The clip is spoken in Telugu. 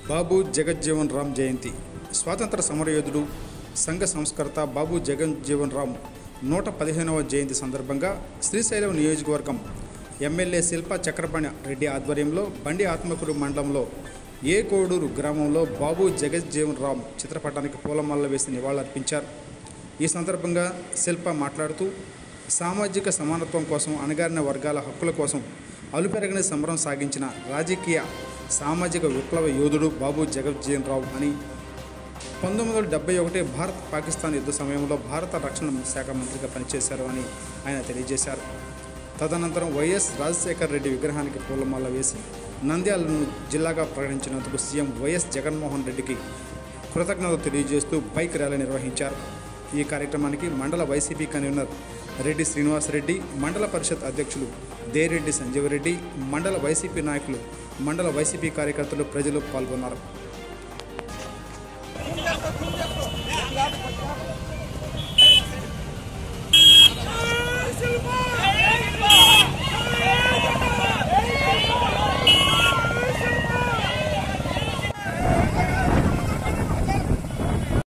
బాబు జగజ్జీవన్ రామ్ జయంతి స్వాతంత్ర సమరయోధుడు సంఘ సంస్కర్త బాబు జగజ్జీవన్ రామ్ నూట పదిహేనవ జయంతి సందర్భంగా శ్రీశైలం నియోజకవర్గం ఎమ్మెల్యే శిల్ప చక్రపాణి రెడ్డి ఆధ్వర్యంలో బండి ఆత్మకూరు మండలంలో ఏ కోడూరు గ్రామంలో బాబు జగజ్జీవన్ రామ్ చిత్రపటానికి పూలమాల వేసి నివాళులర్పించారు ఈ సందర్భంగా శిల్ప మాట్లాడుతూ సామాజిక సమానత్వం కోసం అణగారిన వర్గాల హక్కుల కోసం అలుపెరగని సమరం సాగించిన రాజకీయ సామాజిక విప్లవ యోధుడు బాబు జగజ్జీవన్ రావు అని పంతొమ్మిది వందల డెబ్బై ఒకటి భారత్ పాకిస్తాన్ యుద్ధ సమయంలో భారత రక్షణ శాఖ మంత్రిగా పనిచేశారు అని ఆయన తెలియజేశారు తదనంతరం వైఎస్ రాజశేఖర్ రెడ్డి విగ్రహానికి పూలమాల వేసి నంద్యాలను జిల్లాగా ప్రకటించినందుకు సీఎం వైఎస్ జగన్మోహన్ రెడ్డికి కృతజ్ఞతలు తెలియజేస్తూ బైక్ ర్యాలీ నిర్వహించారు ఈ కార్యక్రమానికి మండల వైసీపీ కన్వీనర్ రెడ్డి శ్రీనివాసరెడ్డి మండల పరిషత్ అధ్యక్షులు దేరెడ్డి సంజీవరెడ్డి మండల వైసీపీ నాయకులు మండల వైసీపీ కార్యకర్తలు ప్రజలు పాల్గొన్నారు